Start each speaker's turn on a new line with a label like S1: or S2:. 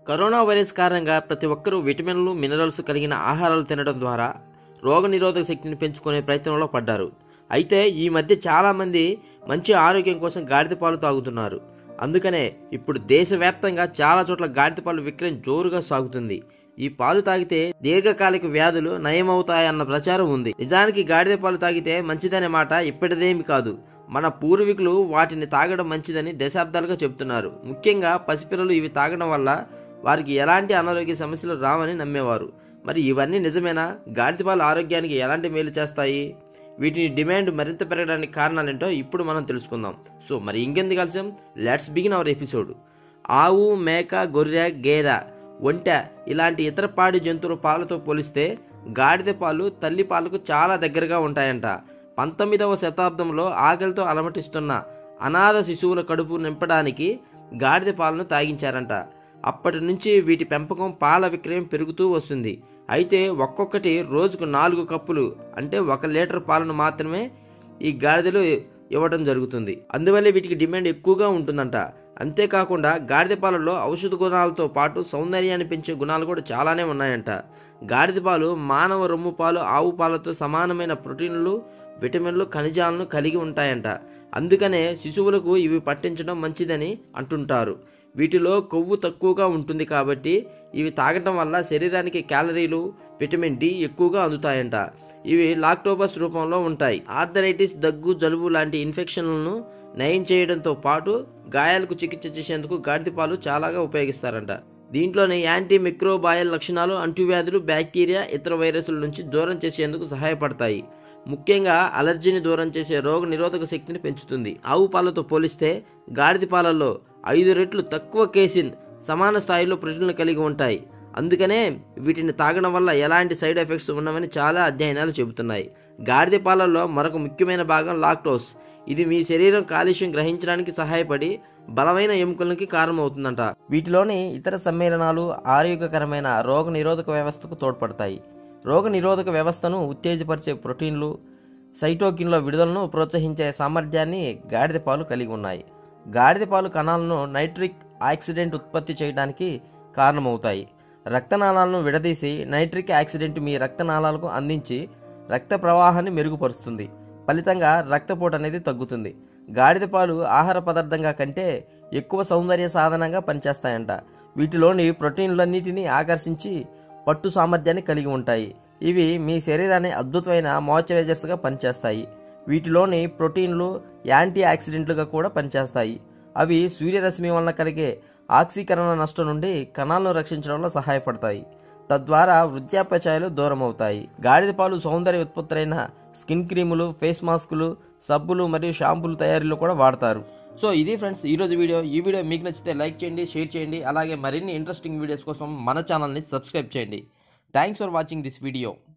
S1: corona virus కారణంగా ప్రతి ఒక్కరూ విటమిన్లు మినరల్స్ కలిగిన ఆహారాలు తినడం ద్వారా రోగనిరోధక శక్తిని పెంచుకునే ప్రయత్నంలో పడ్డారు అయితే ఈ మధ్య చాలామంది మంచి ఆరోగ్యం కోసం గాడిద పాలు తాగుతున్నారు అందుకనే ఇప్పుడు దేశవ్యాప్తంగా చాలా చోట్ల గాడిద పాలు విక్రయం జోరుగా సాగుతుంది ఈ పాలు తాగితే దీర్ఘకాలిక వ్యాధులు నయమవుతాయన్న ప్రచారం ఉంది నిజానికి గాడిద పాలు తాగితే మంచిదనే మాట ఇప్పటిదేమి కాదు మన పూర్వీకులు వాటిని తాగడం మంచిదని దశాబ్దాలుగా చెబుతున్నారు ముఖ్యంగా పసిపిల్లలు ఇవి తాగడం వల్ల వారికి ఎలాంటి అనారోగ్య సమస్యలు రావని నమ్మేవారు మరి ఇవన్నీ నిజమేనా గాడిద పాలు ఆరోగ్యానికి ఎలాంటి మేలు చేస్తాయి వీటిని డిమాండ్ మరింత పెరగడానికి కారణాలేంటో ఇప్పుడు మనం తెలుసుకుందాం సో మరి ఇంకెందుకు కలిసాం లెట్స్ బిగిన్ అవర్ ఎపిసోడ్ ఆవు మేక గొర్రె గేదె ఒంటె ఇలాంటి ఇతర పాడి జంతువుల పాలతో పోలిస్తే గాడిద పాలు తల్లి పాలకు చాలా దగ్గరగా ఉంటాయంట పంతొమ్మిదవ శతాబ్దంలో ఆకలితో అలమటిస్తున్న అనాథ శిశువుల కడుపు నింపడానికి గాడిద పాలను తాగించారంట అప్పటి నుంచి వీటి పెంపకం పాల విక్రయం పెరుగుతూ వస్తుంది అయితే ఒక్కొక్కటి రోజుకు నాలుగు కప్పులు అంటే ఒక లీటర్ పాలను మాత్రమే ఈ గాడిదలు ఇవ్వడం జరుగుతుంది అందువల్లే వీటికి డిమాండ్ ఎక్కువగా ఉంటుందంట అంతేకాకుండా గాడిద పాలలో ఔషధ గుణాలతో పాటు సౌందర్యాన్ని పెంచే గుణాలు కూడా చాలానే ఉన్నాయంట గాడిద పాలు మానవ రొమ్ము పాలు ఆవు పాలతో సమానమైన ప్రోటీన్లు విటమిన్లు ఖనిజాలను కలిగి ఉంటాయంట అందుకనే శిశువులకు ఇవి పట్టించడం మంచిదని అంటుంటారు వీటిలో కొవ్వు తక్కువగా ఉంటుంది కాబట్టి ఇవి తాగటం వల్ల శరీరానికి క్యాలరీలు విటమిన్ డి ఎక్కువగా అందుతాయంట ఇవి లాక్టోబస్ రూపంలో ఉంటాయి ఆర్థరైటిస్ దగ్గు జలుబు లాంటి ఇన్ఫెక్షన్లను నయం చేయడంతో పాటు గాయాలకు చికిత్స చేసేందుకు గాడిద పాలు చాలాగా ఉపయోగిస్తారంట దీంట్లోనే యాంటీ మిక్రోబాయల్ లక్షణాలు అంటువ్యాధులు బ్యాక్టీరియా ఇతర వైరస్ల నుంచి దూరం చేసేందుకు సహాయపడతాయి ముఖ్యంగా అలర్జీని దూరం చేసే రోగ నిరోధక శక్తిని పెంచుతుంది ఆవు పాలతో పోలిస్తే గాడిద పాలల్లో ఐదు రెట్లు తక్కువ కేసిన్ సమాన స్థాయిలో ప్రోటీన్లు కలిగి ఉంటాయి అందుకనే వీటిని తాగడం వల్ల ఎలాంటి సైడ్ ఎఫెక్ట్స్ ఉండవని చాలా అధ్యయనాలు చెబుతున్నాయి గాడిద పాలల్లో మరొక ముఖ్యమైన భాగం లాక్టోస్ ఇది మీ శరీరం కాలుష్యం గ్రహించడానికి సహాయపడి బలమైన ఎముకలకి కారణమవుతుందంట వీటిలోని ఇతర సమ్మేళనాలు ఆరోగ్యకరమైన రోగ నిరోధక వ్యవస్థకు తోడ్పడతాయి రోగ నిరోధక వ్యవస్థను ఉత్తేజపరిచే ప్రోటీన్లు సైటోకిన్ల విడుదలను ప్రోత్సహించే సామర్థ్యాన్ని గాడిద పాలు కలిగి ఉన్నాయి గాడిద పాలు కణాలను నైట్రిక్ ఆక్సిడెంట్ ఉత్పత్తి చేయడానికి కారణమవుతాయి రక్తనాళాలను విడదీసి నైట్రిక్ ఆక్సిడెంట్ మీ రక్తనాళాలకు అందించి రక్త ప్రవాహాన్ని మెరుగుపరుస్తుంది ఫలితంగా రక్తపోటు అనేది తగ్గుతుంది గాడిద పాలు ఆహార పదార్థంగా కంటే ఎక్కువ సౌందర్య సాధనంగా పనిచేస్తాయంట వీటిలోని ప్రోటీన్లన్నిటినీ ఆకర్షించి పట్టు సామర్థ్యాన్ని కలిగి ఉంటాయి ఇవి మీ శరీరాన్ని అద్భుతమైన మాయిశ్చరైజర్స్గా పనిచేస్తాయి వీటిలోని ప్రోటీన్లు యాంటీ ఆక్సిడెంట్లుగా కూడా పనిచేస్తాయి అవి సూర్యరశ్మి వలన కలిగే ఆక్సీకరణ నష్టం నుండి కణాలను రక్షించడంలో సహాయపడతాయి తద్వారా వృద్ధాప్యచాయాలు దూరం అవుతాయి గాడిద పాలు సౌందర్య ఉత్పత్తులైన స్కిన్ క్రీములు ఫేస్ మాస్కులు సబ్బులు మరియు షాంపూలు తయారీలో కూడా వాడతారు సో ఇది ఫ్రెండ్స్ ఈరోజు వీడియో ఈ వీడియో మీకు నచ్చితే లైక్ చేయండి షేర్ చేయండి అలాగే మరిన్ని ఇంట్రెస్టింగ్ వీడియోస్ కోసం మన ఛానల్ని సబ్స్క్రైబ్ చేయండి thanks for watching this video